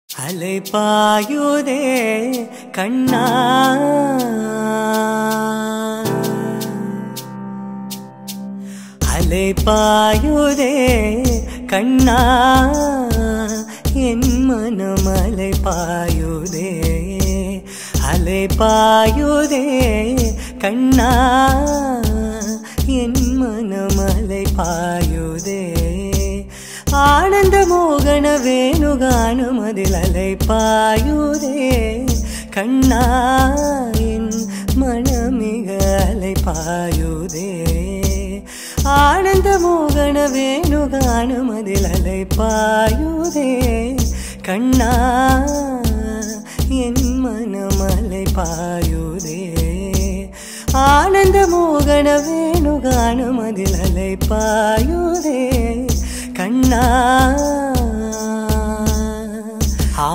அலை பாயுதே கண்ணா அலை பாயுதே கண்ணா என் மனம் அலை பாயுதே அலை பாயுதே கண்ணா என் மனம் அலை பாயுதே ஆனந்த மோகன வேணுகானம் அதில் அலை பாயுதே கண்ணா என் மனமிக அலை பாயுதே ஆனந்த மோகன வேணுகானம் அதில் அலை பாயுதே கண்ணா என் மனமலை பாயுதே ஆனந்த மோகன வேணுகானம் அதில் அலை பாயுதே கண்ணா ஆ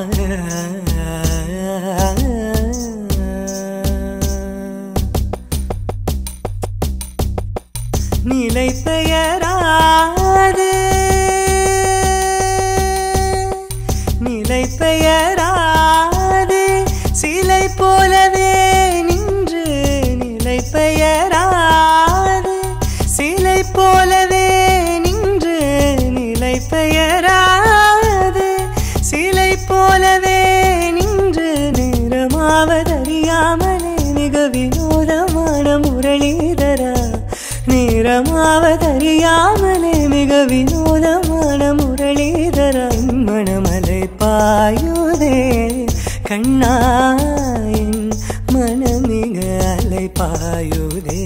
நிலை பெயராது நிலை பெயராது சிலை போலவே நின்று நிலை பெயராது சிலை போலவே நின்று நிலை பெயராது சிலை போலவே நின்று நேரமாவதறியாமலே மிக வினோதமான முரளிதரா நேரமாவதறியாமலே மிக வினோதமான முரளிதர மணமலை பாயுதே கண்ணாயின் மனமிக அலை பாயுதே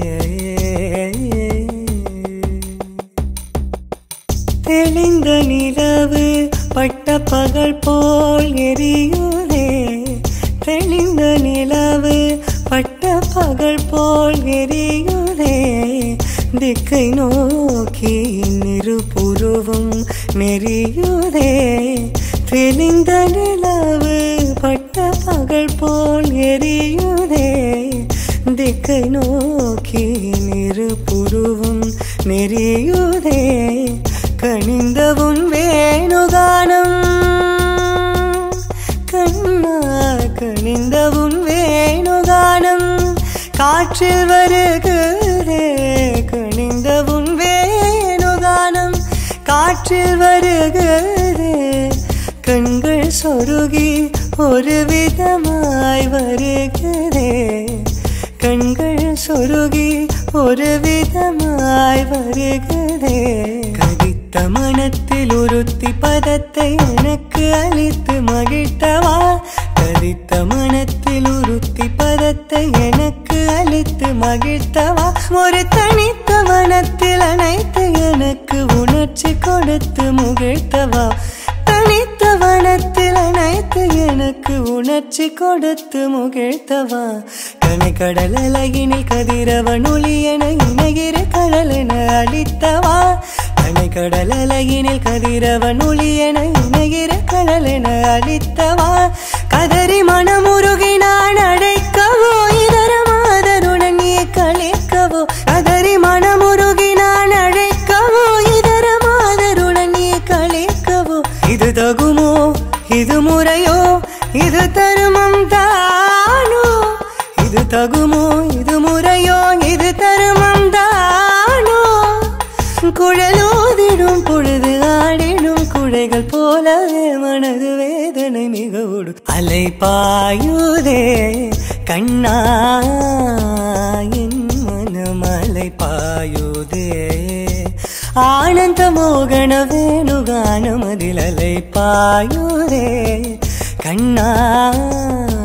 தெளிந்த நிலவு பட்ட பகல் போல் எரியுதே தெளிந்த நிலவு பட்ட பகல் போல் எரியுதே திக்கை நோக்கி நிறு புருவும் நெறியுதே தெளிந்த நிலவு பட்ட பகல் போல் எரியுதே திக்கை நோக்கி நிறு புருவும் நெறியுதே கணிந்தவுன் வேணுகானம் கண்ணா கணிந்தவுன் வேணுகானம் காற்றில் வருகிறே கணிந்தவுன் வேணுகானம் காற்றில் வருகிறே கண்கள் சொருகி ஒரு விதமாய் வருகிறே கண்கள் சொருகி ஒரு விதமாய் வருகிறே கதித்த மனத்தில் உறுத்தி பதத்தை எனக்கு அளித்து மகிழ்த்தவா கதித்த மனத்தில் உறுத்தி பதத்தை எனக்கு அளித்து மகிழ்த்தவா ஒரு தனித்த மனத்தில் அனைத்து எனக்கு உணர்ச்சி கொடுத்து முகிழ்த்தவா தனித்த வனத்தில் அனைத்து எனக்கு உணர்ச்சி கொடுத்து முகிழ்த்தவா கனை கடல் அழகினில் கதிரவன் ஒளி என இணைகிற கடல் என அளித்தவா கனை கடல் அழகினில் கதிரவன் ஒளி என இணைகிற கடல் என அளித்தவா கதறி மனமுருகி நான் அடைக்கவோ இதர மாதருடன் நீ கழிக்கவோ கதறி மனமுருகி நான் அழைக்கவோ இதர மாதருடன் நீ கழிக்கவோ இது தகுமோ இது முறையோ இது தருமம் தானோ இது தகுமோ இது முறையோ இது தருமம் தானோ குழலோதிடும் பொழுது ஆடிடும் குழைகள் போலவே மனது வேதனை மிக உடு அலை பாயுதே கண்ணா என் மனம் அலை பாயுதே ஆனந்த மோகன வேணுகானம் அதில் அலை பாயுதே கண்ணா